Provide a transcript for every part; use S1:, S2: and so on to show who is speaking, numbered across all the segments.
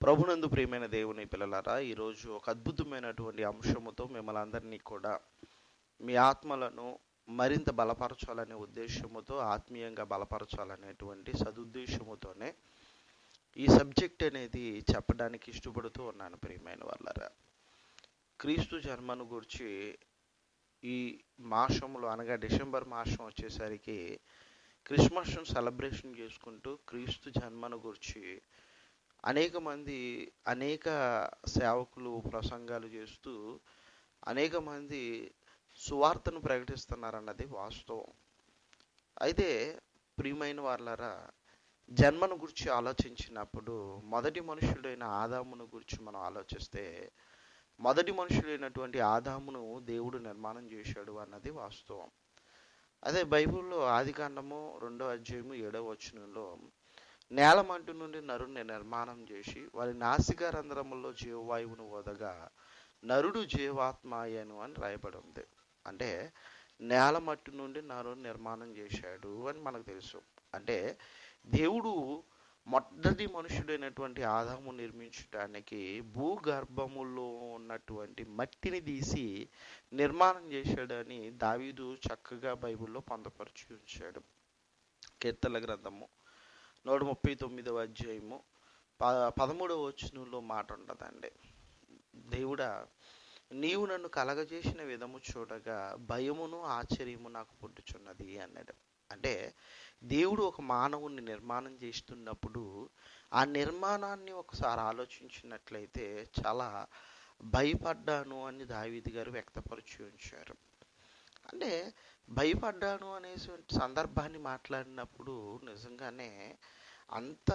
S1: ప్రభునందు ప్రియమైన దేవుని పిల్లలారా ఈరోజు ఒక అద్భుతమైనటువంటి అంశముతో మిమ్మల్ని అందరినీ కూడా మీ ఆత్మలను మరింత బలపరచాలనే ఉద్దేశముతో ఆత్మీయంగా బలపరచాలనేటువంటి సదుద్దేశముతోనే ఈ సబ్జెక్ట్ అనేది చెప్పడానికి ఇష్టపడుతూ ఉన్నాను ప్రియమైన వాళ్ళరా క్రీస్తు జన్మను గురించి ఈ మాసంలో అనగా డిసెంబర్ మాసం వచ్చేసరికి క్రిస్మస్ సెలబ్రేషన్ చేసుకుంటూ క్రీస్తు జన్మను గురించి అనేక మంది అనేక సేవకులు ప్రసంగాలు చేస్తూ అనేక మంది సువార్తను ప్రకటిస్తున్నారన్నది వాస్తవం అయితే ప్రియమైన వాళ్ళరా జన్మను గురించి ఆలోచించినప్పుడు మొదటి మనుషుడైన ఆదామును గురించి మనం ఆలోచిస్తే మొదటి మనుషుడైనటువంటి ఆదామును దేవుడు నిర్మాణం చేశాడు అన్నది వాస్తవం అదే బైబిల్లో ఆదికాండము రెండో అధ్యాయము ఏడవ వచనంలో నేల మంటు నుండి నరుని నిర్మాణం చేసి వారి నాసిక రంధ్రముల్లో జీవవాయువును వదగా నరుడు జీవాత్మ అయ్యాను అని రాయబడి ఉంది అంటే నేల మట్టి నుండి నరుని నిర్మాణం చేశాడు అని మనకు తెలుసు అంటే దేవుడు మొదటి మనుషుడైనటువంటి ఆదాము నిర్మించడానికి భూగర్భములో ఉన్నటువంటి మట్టిని తీసి నిర్మాణం చేశాడని దావీదు చక్కగా బైబిల్లో పొందపరిచి ఉంచాడు కీర్తన గ్రంథము నూట ముప్పై తొమ్మిదవ అధ్యాయము ప పదమూడవ వచనంలో మాట ఉండదండి దేవుడా నీవు నన్ను కలగజేసిన విధము చూడగా భయమును ఆశ్చర్యము నాకు పుట్టుచున్నది అన్నాడు అంటే దేవుడు ఒక మానవుని నిర్మాణం చేస్తున్నప్పుడు ఆ నిర్మాణాన్ని ఒకసారి ఆలోచించినట్లయితే చాలా భయపడ్డాను అని దావీది గారు వ్యక్తపరిచి ఉంచారు అంటే భయపడ్డాను అనేసి సందర్భాన్ని మాట్లాడినప్పుడు నిజంగానే అంత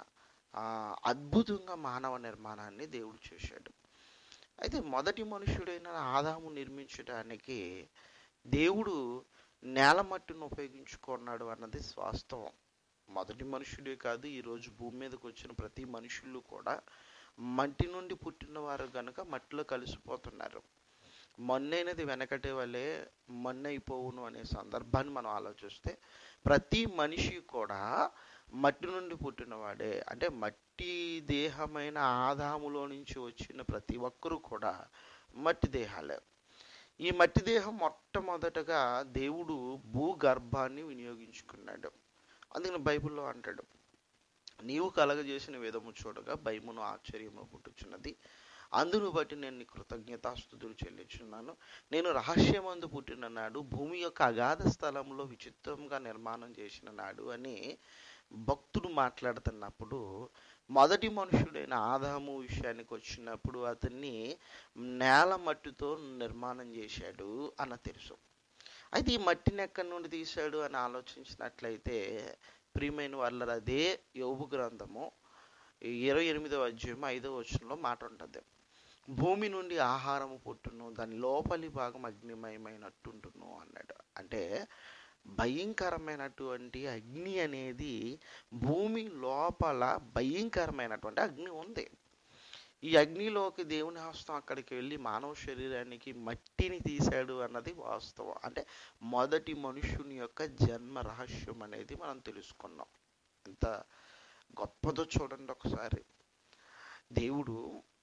S1: అద్భుతంగా మానవ నిర్మాణాన్ని దేవుడు చేశాడు అయితే మొదటి మనుషుడైన ఆదాము నిర్మించడానికి దేవుడు నేల మట్టిని ఉపయోగించుకున్నాడు అన్నది వాస్తవం మొదటి మనుషుడే కాదు ఈరోజు భూమి మీదకి వచ్చిన ప్రతి మనుషులు కూడా మట్టి నుండి పుట్టిన వారు కనుక మట్టిలో కలిసిపోతున్నారు మొన్నైనది వెనకటే వల్లే మొన్నైపోవును అనే సందర్భాన్ని మనం ఆలోచిస్తే ప్రతి మనిషి కూడా మట్టి నుండి పుట్టినవాడే అంటే మట్టి దేహమైన ఆదాములో నుంచి వచ్చిన ప్రతి ఒక్కరూ కూడా మట్టి దేహాలే ఈ మట్టి దేహం మొట్టమొదటగా దేవుడు భూగర్భాన్ని వినియోగించుకున్నాడు అందుకని బైబిల్లో అంటాడు నీవు కలగజేసిన విధము చూడగా భయమును ఆశ్చర్యము పుట్టుచున్నది అందును బట్టి నేను నీ కృతజ్ఞతాస్తుతులు చెల్లించున్నాను నేను రహస్యమందు పుట్టిన నాడు భూమి యొక్క అగాధ స్థలంలో విచిత్రంగా నిర్మాణం చేసిన నాడు అని భక్తుడు మాట్లాడుతున్నప్పుడు మొదటి మనుషుడైన ఆదాము విషయానికి వచ్చినప్పుడు అతన్ని నేల మట్టితో నిర్మాణం చేశాడు అన్న తెలుసు అయితే ఈ మట్టిని ఎక్కడి నుండి తీశాడు అని ఆలోచించినట్లయితే ప్రియమైన వాళ్ళ అదే యోగు గ్రంథము ఇరవై ఎనిమిదవ అధ్యాయం ఐదవ వచనంలో మాట ఉంటుంది భూమి నుండి ఆహారము పుట్టును దాని లోపలి భాగం అగ్నిమయమైనట్టుంటును అన్నాడు అంటే భయంకరమైనటువంటి అగ్ని అనేది భూమి లోపల భయంకరమైనటువంటి అగ్ని ఉంది ఈ అగ్నిలోకి దేవుని హస్తం అక్కడికి వెళ్ళి మానవ శరీరానికి మట్టిని తీశాడు అన్నది వాస్తవం అంటే మొదటి మనుషుని యొక్క జన్మ రహస్యం అనేది మనం తెలుసుకున్నాం ఎంత గొప్పదో చూడండి ఒకసారి దేవుడు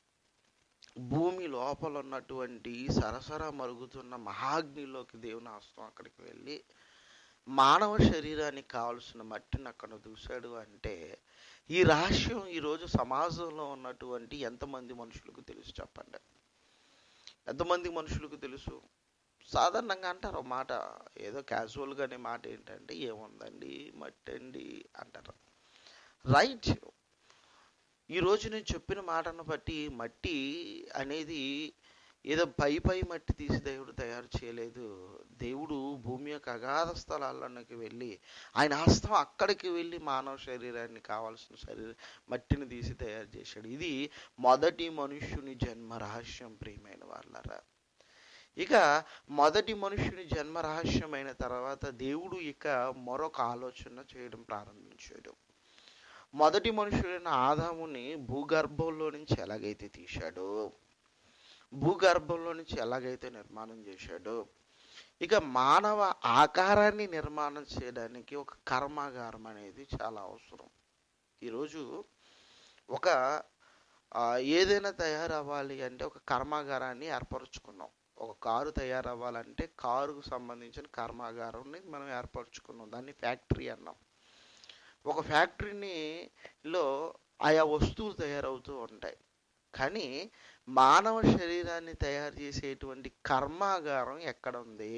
S1: భూమి లోపల ఉన్నటువంటి సరసర మరుగుతున్న మహాగ్నిలోకి దేవుని హస్తం అక్కడికి వెళ్ళి మానవ శరీరానికి కావలసిన మట్టిని అక్కడ చూశాడు అంటే ఈ రహస్యం ఈరోజు సమాజంలో ఉన్నటువంటి ఎంతమంది మనుషులకు తెలుసు చెప్పండి ఎంతమంది మనుషులకు తెలుసు సాధారణంగా అంటారు ఒక మాట ఏదో క్యాజువల్గానే మాట ఏంటంటే ఏముందండి మట్టి అండి అంటారు రైట్ ఈరోజు నేను చెప్పిన మాటను బట్టి మట్టి అనేది ఏదో పై పై మట్టి తీసి దేవుడు తయారు చేయలేదు దేవుడు భూమి యొక్క అగాధ స్థలాల్లోకి వెళ్ళి ఆయన హస్తం అక్కడికి వెళ్ళి మానవ శరీరాన్ని కావాల్సిన శరీరం మట్టిని తీసి తయారు చేశాడు ఇది మొదటి మనుష్యుని జన్మ రహస్యం ప్రియమైన వాళ్ళరా ఇక మొదటి మనుష్యుని జన్మ రహస్యమైన తర్వాత దేవుడు ఇక మరొక ఆలోచన చేయడం ప్రారంభించాడు మొదటి మనుషుడైన ఆదాముని భూగర్భంలో నుంచి ఎలాగైతే తీశాడో భూగర్భంలో నుంచి ఎలాగైతే నిర్మాణం చేశాడో ఇక మానవ ఆకారాన్ని నిర్మాణం చేయడానికి ఒక కర్మాగారం అనేది చాలా అవసరం ఈరోజు ఒక ఆ, ఏదైనా తయారవ్వాలి అంటే ఒక కర్మాగారాన్ని ఏర్పరచుకున్నాం ఒక కారు తయారవ్వాలంటే కారుకు సంబంధించిన కర్మాగారాన్ని మనం ఏర్పరచుకున్నాం దాన్ని ఫ్యాక్టరీ అన్నాం ఒక ఫ్యాక్టరీని లో ఆయా వస్తువులు తయారవుతూ ఉంటాయి కానీ మానవ శరీరాన్ని తయారు చేసేటువంటి కర్మాగారం ఎక్కడ ఉంది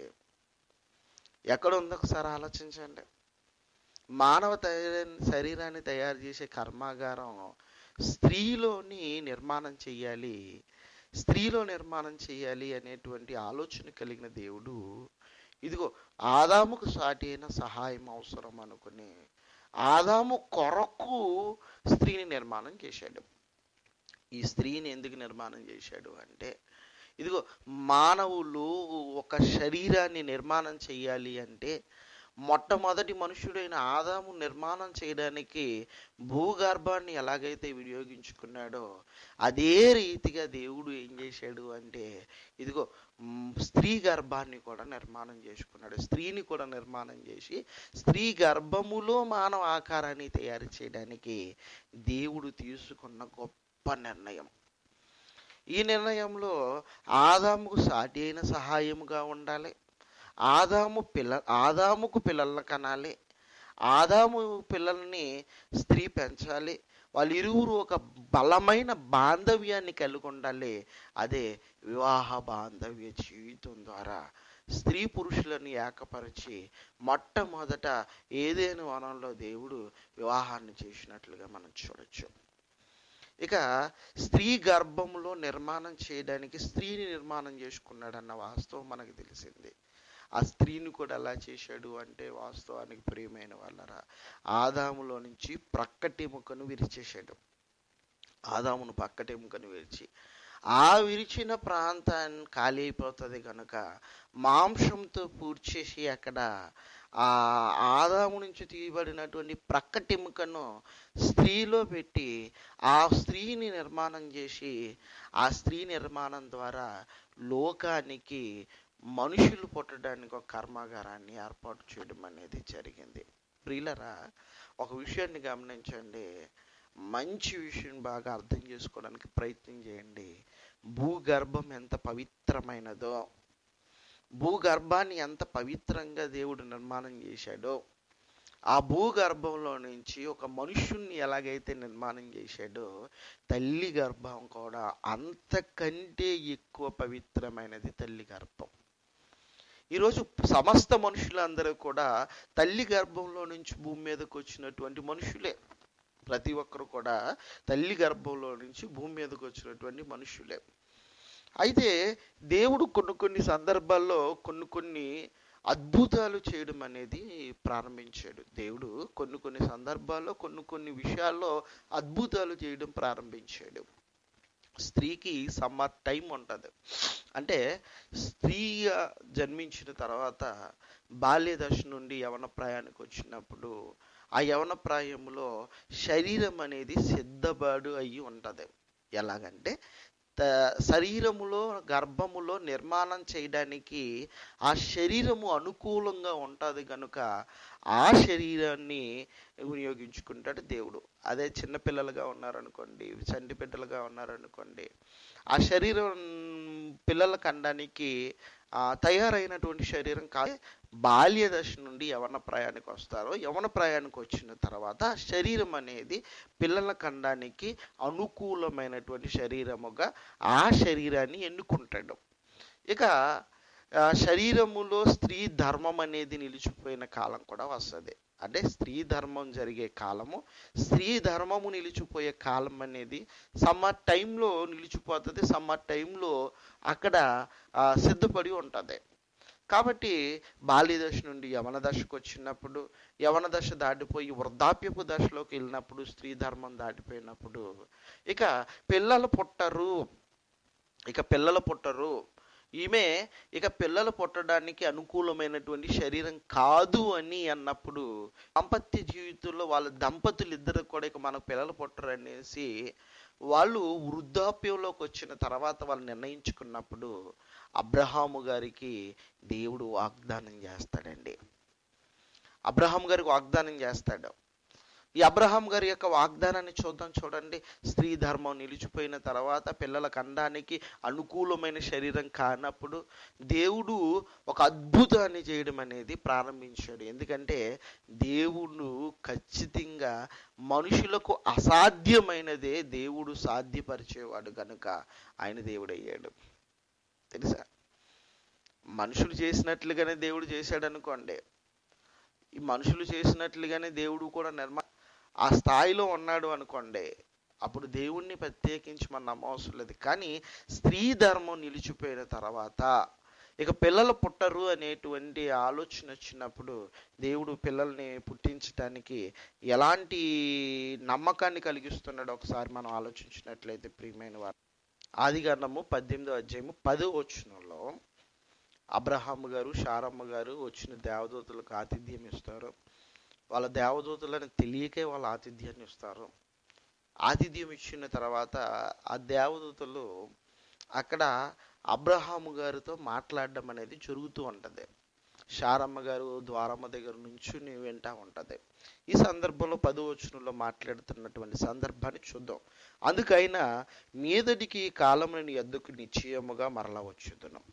S1: ఎక్కడ ఉంది ఒకసారి ఆలోచించండి మానవ తయారీ శరీరాన్ని తయారు చేసే కర్మాగారం స్త్రీలోని నిర్మాణం చెయ్యాలి స్త్రీలో నిర్మాణం చేయాలి అనేటువంటి ఆలోచన కలిగిన దేవుడు ఇదిగో ఆదాముకు సాటి అయిన సహాయం అవసరం అనుకుని ఆదాము కొరకు స్త్రీని నిర్మాణం చేశాడు ఈ స్త్రీని ఎందుకు నిర్మాణం చేశాడు అంటే ఇదిగో మానవులు ఒక శరీరాన్ని నిర్మాణం చేయాలి అంటే మొట్టమొదటి మనుషుడైన ఆదాము నిర్మాణం చేయడానికి భూగర్భాన్ని ఎలాగైతే వినియోగించుకున్నాడో అదే రీతిగా దేవుడు ఏం చేశాడు అంటే ఇదిగో మ్, స్త్రీ గర్భాన్ని కూడా నిర్మాణం చేసుకున్నాడు స్త్రీని కూడా నిర్మాణం చేసి స్త్రీ గర్భములో మానవ ఆకారాన్ని తయారు చేయడానికి దేవుడు తీసుకున్న గొప్ప నిర్ణయం ఈ నిర్ణయంలో ఆదాముకు సాటి అయిన సహాయముగా ఉండాలి ఆదాము పిల్ల ఆదాముకు పిల్లలను కనాలి ఆదాము పిల్లల్ని స్త్రీ పెంచాలి వాళ్ళిరువురు ఒక బలమైన బాంధవ్యాన్ని కలిగి ఉండాలి అదే వివాహ బాంధవ్య జీవితం ద్వారా స్త్రీ పురుషులను ఏకపరిచి మొట్టమొదట ఏదేని వనంలో దేవుడు వివాహాన్ని చేసినట్లుగా మనం చూడొచ్చు ఇక స్త్రీ గర్భంలో నిర్మాణం చేయడానికి స్త్రీని నిర్మాణం చేసుకున్నాడన్న వాస్తవం మనకు తెలిసింది ఆ స్త్రీని కూడా ఎలా చేశాడు అంటే వాస్తవానికి ప్రియమైన వాళ్ళరా ఆదాములో నుంచి ప్రక్కటెముకను విరిచేశాడు ఆదామును పక్కటెముకను విరిచి ఆ విరిచిన ప్రాంతాన్ని ఖాళీ అయిపోతుంది కనుక మాంసంతో పూడ్చేసి అక్కడ ఆ ఆదాము నుంచి తీయబడినటువంటి ప్రక్కటెముకను స్త్రీలో పెట్టి ఆ స్త్రీని నిర్మాణం చేసి ఆ స్త్రీ నిర్మాణం ద్వారా లోకానికి మనుషులు పుట్టడానికి ఒక కర్మాగారాన్ని ఏర్పాటు చేయడం అనేది జరిగింది ప్రియులరా ఒక విషయాన్ని గమనించండి మంచి విషయం బాగా అర్థం చేసుకోవడానికి ప్రయత్నం చేయండి భూగర్భం ఎంత పవిత్రమైనదో భూగర్భాన్ని ఎంత పవిత్రంగా దేవుడు నిర్మాణం చేశాడో ఆ భూగర్భంలో నుంచి ఒక మనుష్యుణ్ణి ఎలాగైతే నిర్మాణం చేశాడో తల్లి గర్భం కూడా అంతకంటే ఎక్కువ పవిత్రమైనది తల్లి గర్భం ఈరోజు సమస్త మనుషులందరూ కూడా తల్లి గర్భంలో నుంచి భూమి మీదకి వచ్చినటువంటి మనుషులే ప్రతి ఒక్కరు కూడా తల్లి గర్భంలో నుంచి భూమి మీదకి వచ్చినటువంటి మనుషులే అయితే దేవుడు కొన్ని కొన్ని సందర్భాల్లో కొన్ని కొన్ని అద్భుతాలు చేయడం అనేది ప్రారంభించాడు దేవుడు కొన్ని కొన్ని సందర్భాల్లో కొన్ని కొన్ని విషయాల్లో అద్భుతాలు చేయడం ప్రారంభించాడు స్త్రీకి సమ్మర్ టైం ఉంటుంది అంటే స్త్రీ జన్మించిన తర్వాత బాల్య దశ నుండి యవన ప్రాయానికి వచ్చినప్పుడు ఆ యవన ప్రాయంలో శరీరం అనేది సిద్ధపాడు అయ్యి ఉంటుంది ఎలాగంటే త- శరీరములో గర్భములో నిర్మాణం చేయడానికి ఆ శరీరము అనుకూలంగా ఉంటుంది కనుక ఆ శరీరాన్ని వినియోగించుకుంటాడు దేవుడు అదే చిన్నపిల్లలుగా ఉన్నారనుకోండి చంటి బిడ్డలుగా ఉన్నారనుకోండి ఆ శరీరం పిల్లల కండానికి ఆ, తయారైనటువంటి శరీరం కాదు బాల్య దశ నుండి యవన ప్రాయానికి వస్తారో యవన ప్రాయానికి వచ్చిన తర్వాత ఆ శరీరం అనేది పిల్లల కండానికి అనుకూలమైనటువంటి శరీరముగా ఆ శరీరాన్ని ఎన్నుకుంటాడు ఇక ఆ, శరీరములో స్త్రీ ధర్మం అనేది నిలిచిపోయిన కాలం కూడా వస్తుంది అంటే స్త్రీ ధర్మం జరిగే కాలము స్త్రీ ధర్మము నిలిచిపోయే కాలం అనేది సమ్మర్ టైంలో నిలిచిపోతుంది సమ్మర్ టైంలో అక్కడ ఆ, సిద్ధపడి ఉంటుంది కాబట్టి బాల్య దశ నుండి యవన దశకు వచ్చినప్పుడు యవన దశ దాటిపోయి వృద్ధాప్యపు దశలోకి వెళ్ళినప్పుడు స్త్రీ ధర్మం దాటిపోయినప్పుడు ఇక పిల్లలు పుట్టరు ఇక పిల్లలు పుట్టరు ఈమె ఇక పిల్లలు పుట్టడానికి అనుకూలమైనటువంటి శరీరం కాదు అని అన్నప్పుడు దాంపత్య జీవితంలో వాళ్ళ దంపతులు ఇద్దరు కూడా ఇక మనకు పిల్లలు పుట్టరు అనేసి వాళ్ళు వృద్ధాప్యంలోకి వచ్చిన తర్వాత వాళ్ళు నిర్ణయించుకున్నప్పుడు అబ్రహాము గారికి దేవుడు వాగ్దానం చేస్తాడండి అబ్రహాం గారికి వాగ్దానం చేస్తాడు ఈ అబ్రహాం గారి యొక్క వాగ్దానాన్ని చూద్దాం చూడండి స్త్రీ ధర్మం నిలిచిపోయిన తర్వాత పిల్లల కండానికి అనుకూలమైన శరీరం కానప్పుడు దేవుడు ఒక అద్భుతాన్ని చేయడం అనేది ప్రారంభించాడు ఎందుకంటే దేవుడు ఖచ్చితంగా మనుషులకు అసాధ్యమైనదే దేవుడు సాధ్యపరిచేవాడు కనుక ఆయన దేవుడు అయ్యాడు తెలుసా మనుషులు చేసినట్లుగానే దేవుడు చేశాడు అనుకోండి ఈ మనుషులు చేసినట్లుగానే దేవుడు కూడా నిర్మా ఆ స్థాయిలో ఉన్నాడు అనుకోండి అప్పుడు దేవుణ్ణి ప్రత్యేకించి మనం నమ్మవసరం లేదు కానీ స్త్రీ ధర్మం నిలిచిపోయిన తర్వాత ఇక పిల్లలు పుట్టరు అనేటువంటి ఆలోచన వచ్చినప్పుడు దేవుడు పిల్లల్ని పుట్టించడానికి ఎలాంటి నమ్మకాన్ని కలిగిస్తున్నాడో ఒకసారి మనం ఆలోచించినట్లయితే ప్రియమైన వారు ఆదికాండము పద్దెనిమిదో అధ్యాయము పదో వచనంలో అబ్రహాము గారు షారమ్మ గారు వచ్చిన దేవదూతలకు ఆతిథ్యం ఇస్తారు వాళ్ళ దేవదూతలని తెలియకే వాళ్ళ ఆతిథ్యాన్ని ఇస్తారు ఆతిథ్యం ఇచ్చిన తర్వాత ఆ దేవదూతలు అక్కడ అబ్రహాము గారితో మాట్లాడడం అనేది జరుగుతూ ఉంటుంది షారమ్మ గారు ద్వారమ్మ దగ్గర నుంచి నేను వింటా ఉంటుంది ఈ సందర్భంలో పదో వచనంలో మాట్లాడుతున్నటువంటి సందర్భాన్ని చూద్దాం అందుకైనా మీదటికి కాలముని ఎద్దుకు నిశ్చయముగా మరలా వచ్చేదను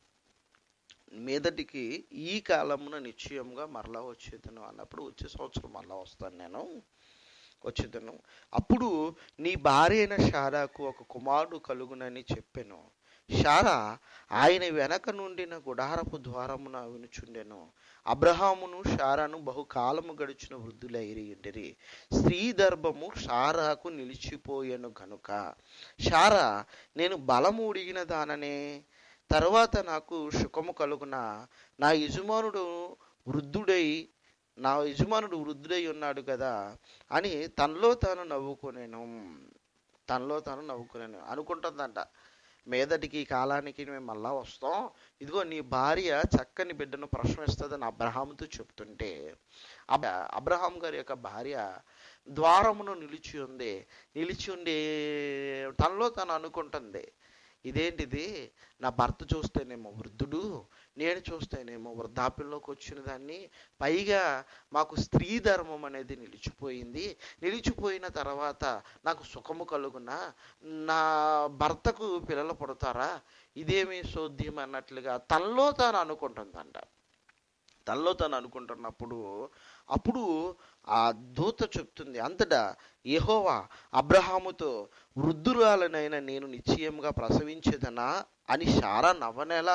S1: మీదటికి ఈ కాలమున నిశ్చయముగా మరలా వచ్చేదను అన్నప్పుడు వచ్చే సంవత్సరం మరలా వస్తాను నేను వచ్చేదను అప్పుడు నీ భార్య అయిన షారాకు ఒక కుమారుడు కలుగునని చెప్పాను షారా ఆయన వెనక నుండిన గుడారపు ద్వారమున వినుచుండెను అబ్రహామును షారాను బహుకాలము గడిచిన వృద్ధులైరి ఉండిరి స్త్రీ దర్భము షారాకు నిలిచిపోయెను గనుక షారా నేను బలము ఉడిగిన దాననే తర్వాత నాకు సుఖము కలుగున నా యజమానుడు వృద్ధుడై నా యజమానుడు వృద్ధుడై ఉన్నాడు కదా అని తనలో తాను నవ్వుకునేను తనలో తాను నవ్వుకునేను అనుకుంటుందంట మీదటికి ఈ కాలానికి మేము మళ్ళా వస్తాం ఇదిగో నీ భార్య చక్కని బిడ్డను ప్రశ్నిస్తుందని అబ్రహాముతో చెప్తుంటే అబ్- అబ్రహాం గారి యొక్క భార్య ద్వారమును నిలిచి ఉంది నిలిచి ఉండి తనలో తను అనుకుంటుంది ఇదేంటిది నా భర్త చూస్తేనేమో వృద్ధుడు నేను చూస్తేనేమో వృద్ధాప్యంలోకి వచ్చిన దాన్ని పైగా మాకు స్త్రీ ధర్మం అనేది నిలిచిపోయింది నిలిచిపోయిన తర్వాత నాకు సుఖము కలుగున నా భర్తకు పిల్లలు పుడతారా ఇదేమి సోద్యం అన్నట్లుగా తనలో తాను అనుకుంటుందంట తనలో తను అనుకుంటున్నప్పుడు అప్పుడు ఆ దూత చెప్తుంది అంతటా యెహోవా అబ్రహాముతో వృద్ధురాలనైనా నేను నిశ్చయంగా ప్రసవించేదనా అని శారా నవ్వనేలా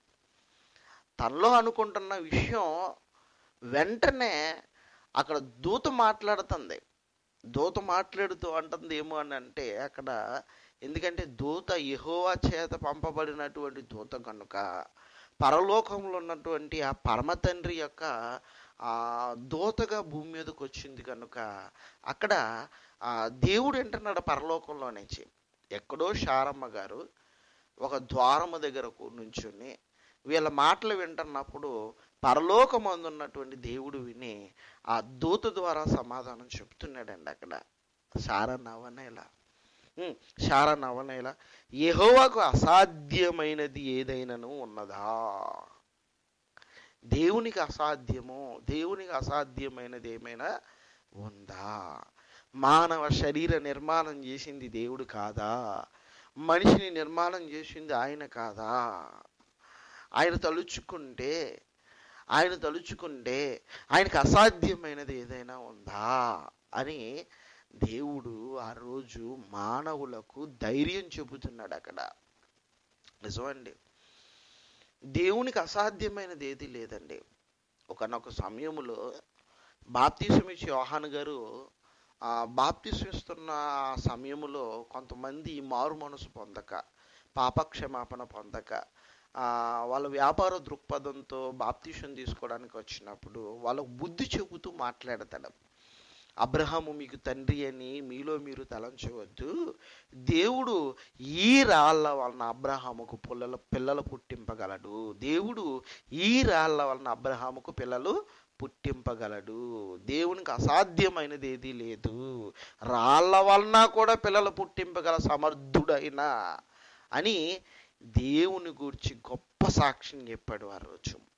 S1: తనలో అనుకుంటున్న విషయం వెంటనే అక్కడ దూత మాట్లాడుతుంది దూత మాట్లాడుతూ అంటుంది ఏమో అని అంటే అక్కడ ఎందుకంటే దూత యెహోవా చేత పంపబడినటువంటి దూత కనుక పరలోకంలో ఉన్నటువంటి ఆ పరమ తండ్రి యొక్క ఆ దూతగా భూమి మీదకి వచ్చింది కనుక అక్కడ ఆ దేవుడు అంటున్నాడు పరలోకంలో నుంచి ఎక్కడో శారమ్మ గారు ఒక ద్వారము దగ్గర నుంచుని వీళ్ళ మాటలు వింటున్నప్పుడు పరలోకమందు ఉన్నటువంటి దేవుడు విని ఆ దూత ద్వారా సమాధానం చెప్తున్నాడండి అక్కడ శార నవనేల ఉమ్, శార నవనేల యెహోవాకు అసాధ్యమైనది ఏదైనాను ఉన్నదా దేవునికి అసాధ్యము దేవునికి అసాధ్యమైనది ఏమైనా ఉందా మానవ శరీర నిర్మాణం చేసింది దేవుడు కాదా మనిషిని నిర్మాణం చేసింది ఆయన కాదా ఆయన తలుచుకుంటే ఆయన తలుచుకుంటే ఆయనకు అసాధ్యమైనది ఏదైనా ఉందా అని దేవుడు ఆ రోజు మానవులకు ధైర్యం చెబుతున్నాడు అక్కడ నిజమండి దేవునికి అసాధ్యమైనది ఏది లేదండి ఒకనొక సమయంలో బాప్తీసం ఇచ్చే యోహాన్ గారు ఆ బాప్తీసం ఇస్తున్న ఆ సమయంలో కొంతమంది మారు మనసు పొందక పాపక్షమాపణ పొందక ఆ, వాళ్ళ వ్యాపార దృక్పథంతో బాప్తీసం తీసుకోవడానికి వచ్చినప్పుడు వాళ్ళకు బుద్ధి చెబుతూ మాట్లాడతాడు అబ్రహాము మీకు తండ్రి అని మీలో మీరు తలంచవద్దు దేవుడు ఈ రాళ్ళ వలన అబ్రహాముకు పిల్లల పిల్లలు పుట్టింపగలడు దేవుడు ఈ రాళ్ళ వలన అబ్రహాముకు పిల్లలు పుట్టింపగలడు దేవునికి అసాధ్యమైనది ఏదీ లేదు రాళ్ళ వలన కూడా పిల్లలు పుట్టింపగల సమర్థుడైన అని దేవుని గూర్చి గొప్ప సాక్ష్యం చెప్పాడు ఆ రోజు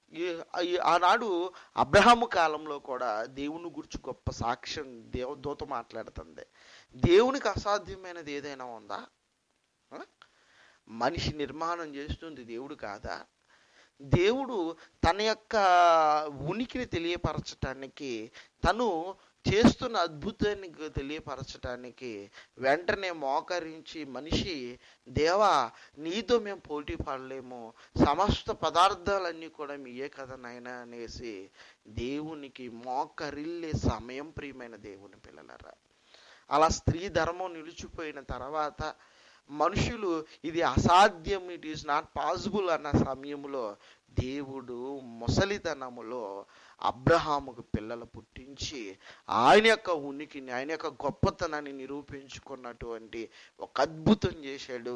S1: ఈ- ఈ- ఆనాడు అబ్రహాము కాలంలో కూడా దేవుని గురించి గొప్ప సాక్ష్యం దేవదూత మాట్లాడుతుంది దేవునికి అసాధ్యమైనది ఏదైనా ఉందా ఆ? మనిషి నిర్మాణం చేస్తుంది దేవుడు కాదా దేవుడు తన యొక్క ఉనికిని తెలియపరచటానికి తను చేస్తున్న అద్భుతాన్ని తెలియపరచటానికి వెంటనే మోకరించి మనిషి దేవా నీతో మేము పోటీ పడలేము సమస్త పదార్థాలన్నీ కూడా మీయే కదా నాయనా అనేసి దేవునికి మోకరిల్లే సమయం ప్రియమైన దేవుని పిల్లలరా అలా స్త్రీ ధర్మం నిలిచిపోయిన తర్వాత మనుషులు ఇది అసాధ్యం ఇట్ ఈస్ నాట్ పాసిబుల్ అన్న సమయంలో దేవుడు ముసలితనములో అబ్రహాముకు పిల్లలు పుట్టించి ఆయన యొక్క ఉనికిని ఆయన యొక్క గొప్పతనాన్ని నిరూపించుకున్నటువంటి ఒక అద్భుతం చేశాడు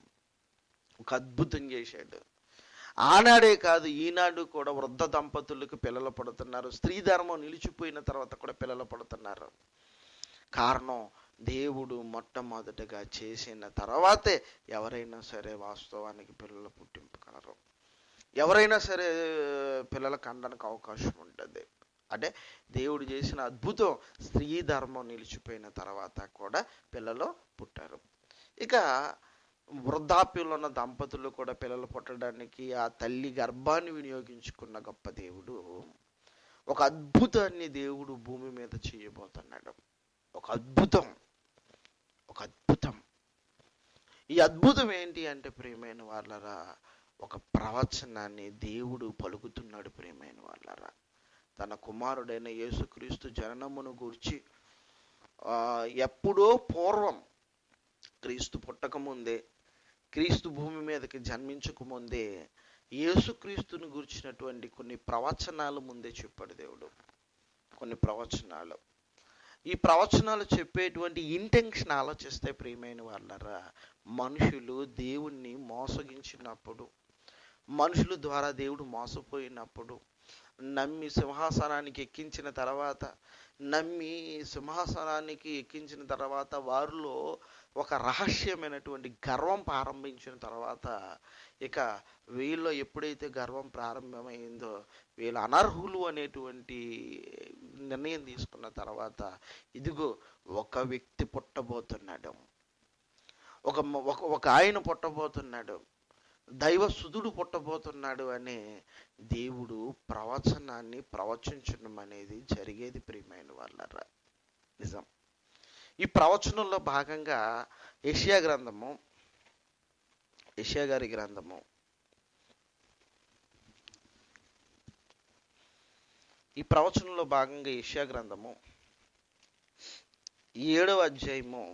S1: ఒక అద్భుతం చేశాడు ఆనాడే కాదు ఈనాడు కూడా వృద్ధ దంపతులకు పిల్లలు పడుతున్నారు స్త్రీ ధర్మం నిలిచిపోయిన తర్వాత కూడా పిల్లలు పడుతున్నారు కారణం దేవుడు మొట్టమొదటిగా చేసిన తర్వాతే ఎవరైనా సరే వాస్తవానికి పిల్లలు పుట్టింపగలరు ఎవరైనా సరే పిల్లలకు అనడానికి అవకాశం ఉంటుంది అంటే దేవుడు చేసిన అద్భుతం స్త్రీ ధర్మం నిలిచిపోయిన తర్వాత కూడా పిల్లలు పుట్టారు ఇక వృద్ధాప్యంలో ఉన్న దంపతులు కూడా పిల్లలు పుట్టడానికి ఆ తల్లి గర్భాన్ని వినియోగించుకున్న గొప్ప దేవుడు ఒక అద్భుతాన్ని దేవుడు భూమి మీద చేయబోతున్నాడు ఒక అద్భుతం ఒక అద్భుతం ఈ అద్భుతం ఏంటి అంటే ప్రియమైన వాళ్ళరా ఒక ప్రవచనాన్ని దేవుడు పలుకుతున్నాడు ప్రియమైన వాళ్ళరా తన కుమారుడైన యేసుక్రీస్తు జననమును గూర్చి ఆ, ఎప్పుడో పూర్వం క్రీస్తు పుట్టకముందే క్రీస్తు భూమి మీదకి జన్మించకముందే యేసుక్రీస్తుని గురించినటువంటి కొన్ని ప్రవచనాలు ముందే చెప్పాడు దేవుడు కొన్ని ప్రవచనాలు ఈ ప్రవచనాలు చెప్పేటువంటి ఇంటెన్షన్ ఆలోచిస్తే ప్రియమైన వాళ్ళరా మనుషులు దేవుణ్ణి మోసగించినప్పుడు మనుషుల ద్వారా దేవుడు మోసపోయినప్పుడు నమ్మి సింహాసనానికి ఎక్కించిన తర్వాత నమ్మి సింహాసనానికి ఎక్కించిన తర్వాత వారిలో ఒక రహస్యమైనటువంటి గర్వం ప్రారంభించిన తర్వాత ఇక వీళ్ళలో ఎప్పుడైతే గర్వం ప్రారంభమైందో వీళ్ళు అనర్హులు అనేటువంటి నిర్ణయం తీసుకున్న తర్వాత ఇదిగో ఒక వ్యక్తి పుట్టబోతున్నాడు ఒక మ- ఒక ఒక ఆయన పుట్టబోతున్నాడు దైవ సుధుడు పుట్టబోతున్నాడు అనే దేవుడు ప్రవచనాన్ని ప్రవచించడం అనేది జరిగేది ప్రియమైన వాళ్ళరా నిజం ఈ ప్రవచనంలో భాగంగా ఏషియా గ్రంథము ఏషియా గారి గ్రంథము ఈ ప్రవచనంలో భాగంగా ఏషియా గ్రంథము ఏడవ అధ్యాయము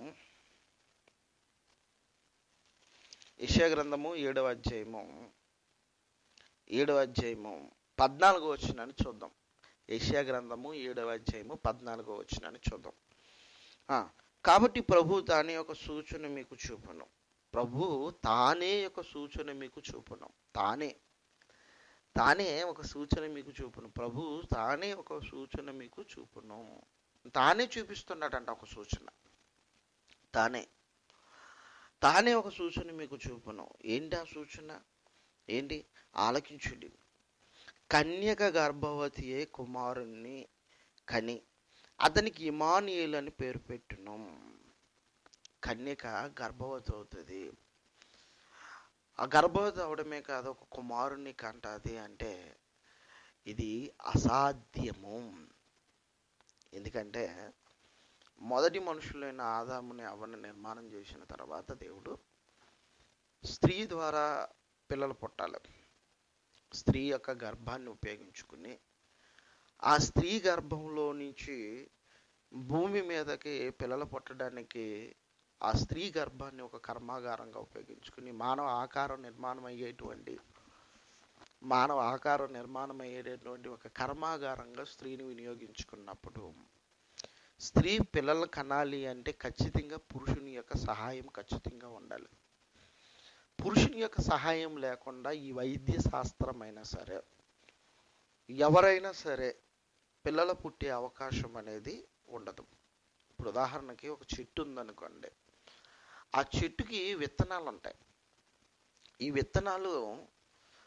S1: యెషయా గ్రంథము ఏడవ అధ్యాయము ఏడవ అధ్యాయము పద్నాలుగో వచ్చినని చూద్దాం యెషయా గ్రంథము ఏడవ అధ్యాయము పద్నాలుగో వచ్చినని చూద్దాం ఆ, కాబట్టి ప్రభు తానే ఒక సూచన మీకు చూపును ప్రభు తానే ఒక సూచన మీకు చూపును తానే తానే ఒక సూచన మీకు చూపును ప్రభు తానే ఒక సూచన మీకు చూపును తానే చూపిస్తున్నాడంట ఒక సూచన తానే తానే ఒక సూచన మీకు చూపును ఏంటి ఆ సూచన ఏంటి ఆలకించుడి కన్యక గర్భవతియే కుమారుణ్ణి కని అతనికి ఇమానియేలు అని పేరు పెట్టును కన్యక గర్భవతి అవుతుంది ఆ గర్భవతి అవడమే కాదు ఒక కుమారుణ్ణి కంటది అంటే ఇది అసాధ్యము ఎందుకంటే మొదటి మనుషులైన ఆదాముని అవన్ని నిర్మాణం చేసిన తర్వాత దేవుడు స్త్రీ ద్వారా పిల్లలు పుట్టాలి స్త్రీ యొక్క గర్భాన్ని ఉపయోగించుకుని ఆ స్త్రీ గర్భంలో నుంచి భూమి మీదకి పిల్లలు పుట్టడానికి ఆ స్త్రీ గర్భాన్ని ఒక కర్మాగారంగా ఉపయోగించుకుని మానవ ఆకారం నిర్మాణం అయ్యేటువంటి మానవ ఆకారం నిర్మాణం అయ్యేటటువంటి ఒక కర్మాగారంగా స్త్రీని వినియోగించుకున్నప్పుడు స్త్రీ పిల్లలు కనాలి అంటే ఖచ్చితంగా పురుషుని యొక్క సహాయం ఖచ్చితంగా ఉండాలి పురుషుని యొక్క సహాయం లేకుండా ఈ వైద్య శాస్త్రమైనా సరే ఎవరైనా సరే పిల్లలు పుట్టే అవకాశం అనేది ఉండదు ఇప్పుడు ఉదాహరణకి ఒక చెట్టు ఉందనుకోండి ఆ చెట్టుకి విత్తనాలు ఉంటాయి ఈ విత్తనాలు